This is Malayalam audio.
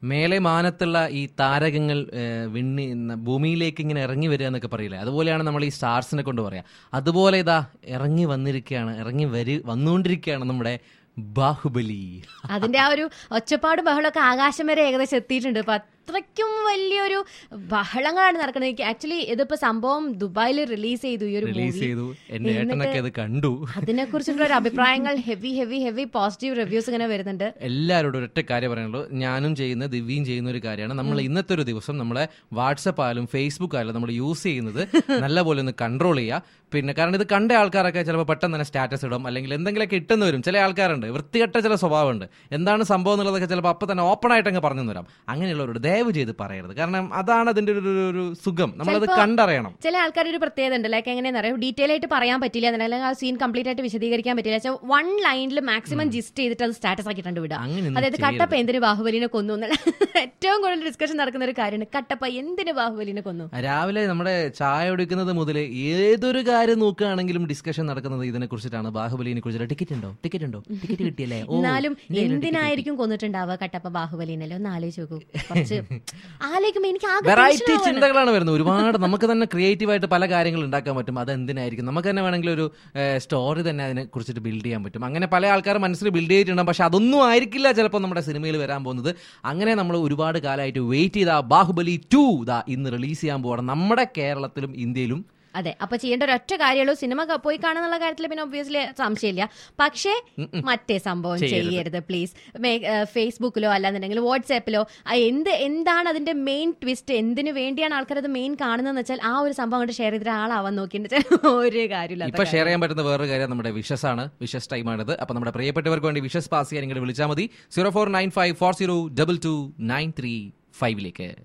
മേലെ മാനത്തുള്ള ഈ താരകങ്ങൾ ഏഹ്, വിണ്ണി ന- ഭൂമിയിലേക്ക് ഇങ്ങനെ ഇറങ്ങി വരിക എന്നൊക്കെ പറയില്ലേ അതുപോലെയാണ് നമ്മൾ ഈ സ്റ്റാർസിനെ കൊണ്ട് പറയാ അതുപോലെ ഇതാ ഇറങ്ങി വന്നിരിക്കുകയാണ് ഇറങ്ങി വരി വന്നുകൊണ്ടിരിക്കുകയാണ് നമ്മുടെ ബാഹുബലി അതിന്റെ ആ ഒരു ഒച്ചപ്പാട് ബഹളമൊക്കെ ആകാശം വരെ ഏകദേശം എത്തിയിട്ടുണ്ട് അപ്പൊ അത്രയ്ക്കും വലിയൊരു ബഹളങ്ങളാണ് നടക്കുന്നത് ആക്ച്വലി ഇതിപ്പോ സംഭവം ദുബായിൽ റിലീസ് ചെയ്തു ഈ ഒരു റിലീസ് മൂവി ചെയ്തു എന്റെ ഏട്ടനൊക്കെ അത് കണ്ടു അതിനെ കുറിച്ചുള്ള ഒരു അഭിപ്രായങ്ങൾ heavy heavy heavy positive reviews ഇങ്ങനെ വരുന്നുണ്ട് എല്ലാവരോടും ഒരൊറ്റ കാര്യം പറയാനുള്ളൂ ഞാനും ചെയ്യുന്ന ദിവ്യയും ചെയ്യുന്ന ഒരു കാര്യമാണ് നമ്മൾ ഇന്നത്തെ ഒരു ദിവസം നമ്മളെ വാട്സപ്പ് ആയാലും ഫേസ്ബുക്ക് ആയാലും നമ്മൾ യൂസ് ചെയ്യുന്നത് നല്ലപോലെ ഒന്ന് കൺട്രോൾ ചെയ്യുക പിന്നെ കാരണം ഇത് കണ്ട ആൾക്കാരൊക്കെ ചിലപ്പോൾ പെട്ടെന്ന് തന്നെ സ്റ്റാറ്റസ് ഇടും അല്ലെങ്കിൽ എന്തെങ്കിലുമൊക്കെ ഇട്ടെന്ന് വരും ചില ആൾക്കാരുണ്ട് വൃത്തികെട്ട ചില സ്വഭാവമുണ്ട് എന്താണ് സംഭവം എന്നുള്ളതൊക്കെ ചിലപ്പോൾ അപ്പം തന്നെ ഓപ്പൺ ആയിട്ട് അങ്ങ് പറഞ്ഞു തരാം അങ്ങനെയുള്ളവരോട് ദയവ് ചെയ്ത് പറയരുത് കാരണം അതാണ് അതിന്റെ ഒരു ഒരു- ഒരു സുഖം നമ്മളത് ചിലപ്പോ- കണ്ടറിയണം ചില ആൾക്കാരുടെ ഒരു പ്രത്യേകത ഉണ്ട് ലൈക്ക് എങ്ങനെയാണെന്ന് അറിയാം ഡീറ്റെയിൽ ആയിട്ട് പറയാൻ പറ്റില്ല എന്നല്ല, അല്ലെങ്കിൽ ആ സീൻ കംപ്ലീറ്റ് ആയിട്ട് വിശദീകരിക്കാൻ പറ്റില്ല വെച്ചാൽ വൺ ലൈനിൽ മാക്സിമം ജിസ്റ്റ് ചെയ്തിട്ട് അത് സ്റ്റാറ്റസ് ആക്കിയിട്ടുണ്ട് വിടുക അങ്ങനെയൊന്നും അതായത് ചെയ്യരുത്. കട്ടപ്പ എന്തിന് ബാഹുബലിനെ കൊന്നു എന്നുള്ള ഏറ്റവും കൂടുതൽ ഡിസ്കഷൻ നടക്കുന്ന ഒരു കാര്യമാണ് കട്ടപ്പ എന്തിന് ബാഹുബലിനെ കൊന്നു രാവിലെ നമ്മുടെ ചായ കുടിക്കുന്നത് മുതൽ ഏതൊരു കാര്യം നോക്കുകയാണെങ്കിലും ഡിസ്കഷൻ നടക്കുന്നത് ഇതിനെ കുറിച്ചിട്ടാണ് ബാഹുബലിനെ കുറിച്ചിട്ട് ടിക്കറ്റ് ഉണ്ടോ ടിക്കറ്റ് ഉണ്ടോ ടിക്കറ്റ് കിട്ടിയല്ലേ ഓ, എന്നാലും ഇനി ഒരു ticket എന്തിനായിരിക്കും കൊന്നിട്ടുണ്ടാവുക കട്ടപ്പ ബാഹുബലിനല്ലേ ഒന്ന് ആലോചിച്ച് നോക്കൂ കുറച്ച് ആലോചിക്കുമ്പോ എനിക്ക് ആകെ വെറൈറ്റി tension ആവുകയാണ്. ചിന്തകളാണ് വരുന്നത് ഒരുപാട് നമുക്ക് തന്നെ ക്രിയേറ്റീവ് ആയിട്ട് പല കാര്യങ്ങൾ ഉണ്ടാക്കാൻ പറ്റും അത് എന്തിനായിരിക്കും നമുക്ക് തന്നെ വേണമെങ്കിൽ ഒരു സ്റ്റോറി തന്നെ അതിനെ കുറിച്ചിട്ട് ബിൽഡ് ചെയ്യാൻ പറ്റും അങ്ങനെ പല ആൾക്കാർ മനസ്സിൽ ബിൽഡ് ചെയ്തിട്ടുണ്ടാകും പക്ഷെ അതൊന്നും ആയിരിക്കില്ല ചിലപ്പോൾ നമ്മുടെ സിനിമയിൽ വരാൻ പോകുന്നത് അങ്ങനെ നമ്മൾ ഒരുപാട് കാലമായിട്ട് വെയിറ്റ് ചെയ്ത ആ ബാഹുബലി ടു ദാ ഇന്ന് റിലീസ് ചെയ്യാൻ പോകണം നമ്മുടെ കേരളത്തിലും ഇന്ത്യയിലും അതെ അപ്പൊ ചെയ്യേണ്ട ഒരു ഒറ്റ കാര്യമുള്ളൂ സിനിമ ക- പോയി കാണുന്നുള്ള കാര്യത്തിൽ പിന്നെ ഒബ്വിയസ്ലി സംശയമില്ല പക്ഷേ മറ്റേ സംഭവം ചെയ്യരുത് പ്ലീസ് ഫേസ്ബുക്കിലോ അല്ലാന്നുണ്ടെങ്കിൽ വാട്സാപ്പിലോ ആ എന്ത് എന്താണ് അതിന്റെ മെയിൻ ട്വിസ്റ്റ് എന്തിനു വേണ്ടിയാണ് ആൾക്കാർ അത് മെയിൻ കാണുന്നതെന്ന് വെച്ചാൽ ആ ഒരു സംഭവം കൊണ്ട് ഷെയർ ചെയ്തിട്ട് ആളാവാൻ നോക്കിയിട്ട് ഒരു കാര്യമില്ല ഇപ്പൊ ഷെയർ ചെയ്യാൻ പറ്റുന്ന വേറൊരു കാര്യം നമ്മുടെ വിഷസ് ആണ് വിഷസ് ടൈമാണിത് അപ്പൊ നമ്മുടെ പ്രിയപ്പെട്ടവർക്ക് വേണ്ടി വിഷസ് പാസ് ചെയ്യാൻ നിങ്ങൾ വിളിച്ചാൽ മതി zero four nine five four zero double two nine three ഫൈവിലേക്ക്